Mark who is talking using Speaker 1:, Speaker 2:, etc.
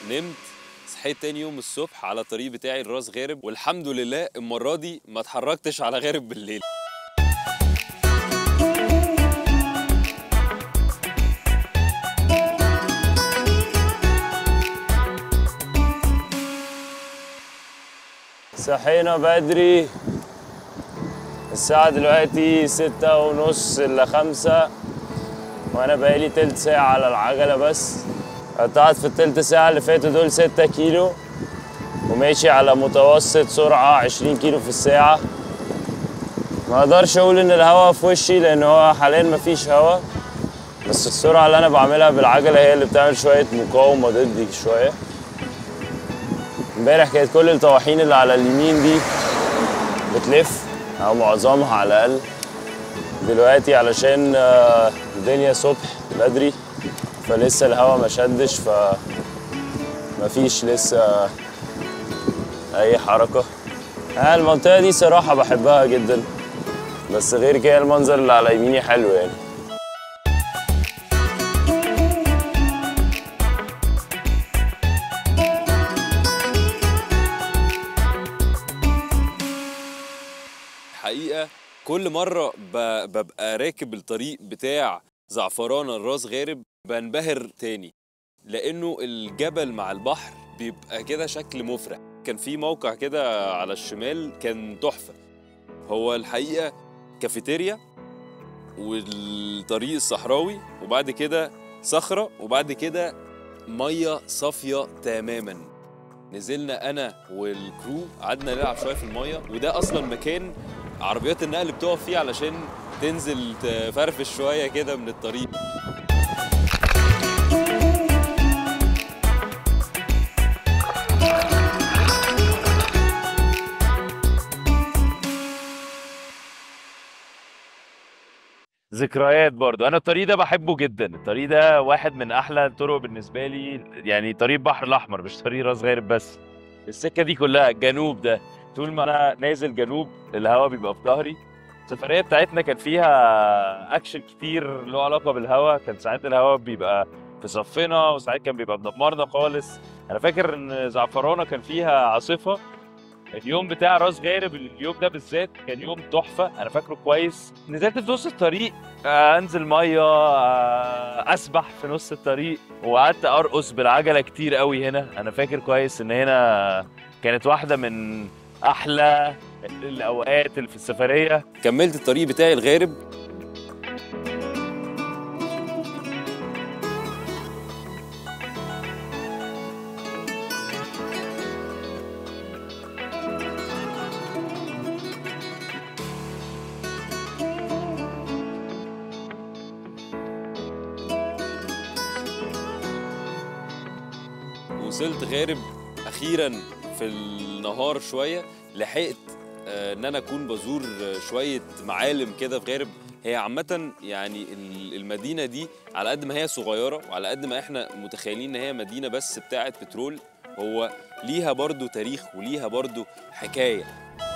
Speaker 1: نمت صحيت تاني يوم الصبح على الطريق بتاعي لراس غارب والحمد لله المره دي ما اتحركتش على غارب بالليل
Speaker 2: صحينا بدري الساعة دلوقتي ستة ونص إلا خمسة وأنا بقالي تلت ساعة على العجلة بس قطعت في التلت ساعة اللي فاتوا دول ستة كيلو وماشي على متوسط سرعة عشرين كيلو في الساعة ما اقدرش اقول ان الهوا في وشي لان هو حاليا مفيش هوا بس السرعة اللي انا بعملها بالعجلة هي اللي بتعمل شوية مقاومة ضدي شوية امبارح كانت كل الطواحين اللي على اليمين دي بتلف او معظمها على الاقل دلوقتي علشان آه، الدنيا صبح بدري فلسه الهوا ما شدش ف مفيش لسه اي حركه آه، المنطقه دي صراحه بحبها جدا بس غير كده المنظر اللي على يميني حلو يعني
Speaker 1: الحقيقه كل مره ب... ببقى راكب الطريق بتاع زعفرانه لراس غارب بنبهر تاني لانه الجبل مع البحر بيبقى كده شكل مفرح كان في موقع كده على الشمال كان تحفه هو الحقيقه كافيتيريا والطريق الصحراوي وبعد كده صخره وبعد كده ميه صافيه تماما نزلنا انا والكرو قعدنا نلعب شويه في الميه وده اصلا مكان عربيات النقل بتقف فيه علشان تنزل تفرفش شويه كده من الطريق
Speaker 2: ذكريات برضو انا الطريق ده بحبه جدا الطريق ده واحد من احلى الطرق بالنسبه لي يعني طريق البحر الاحمر مش طريق راس غارب بس السكه دي كلها الجنوب ده طول ما انا نازل جنوب الهواء بيبقى في ظهري السفريه بتاعتنا كان فيها اكشن كتير له علاقه بالهواء كان ساعات الهواء بيبقى في صفنا وساعات كان بيبقى مدمرنا خالص انا فاكر ان زعفرانه كان فيها عاصفه اليوم بتاع راس غارب اليوم ده بالذات كان يوم تحفه انا فاكره كويس نزلت في نص الطريق آه، انزل ميه آه، اسبح في نص الطريق وقعدت ارقص بالعجله كتير قوي هنا انا فاكر كويس ان هنا كانت واحده من احلى الاوقات اللي في السفريه
Speaker 1: كملت الطريق بتاعي الغارب وصلت غارب اخيرا في النهار شويه لحقت آه، ان انا اكون بزور آه، شويه معالم كده في غارب هي عامة يعني ال- المدينة دي على قد ما هي صغيرة وعلى قد ما احنا متخيلين ان هي مدينة بس بتاعة بترول هو ليها برضو تاريخ وليها برضو حكاية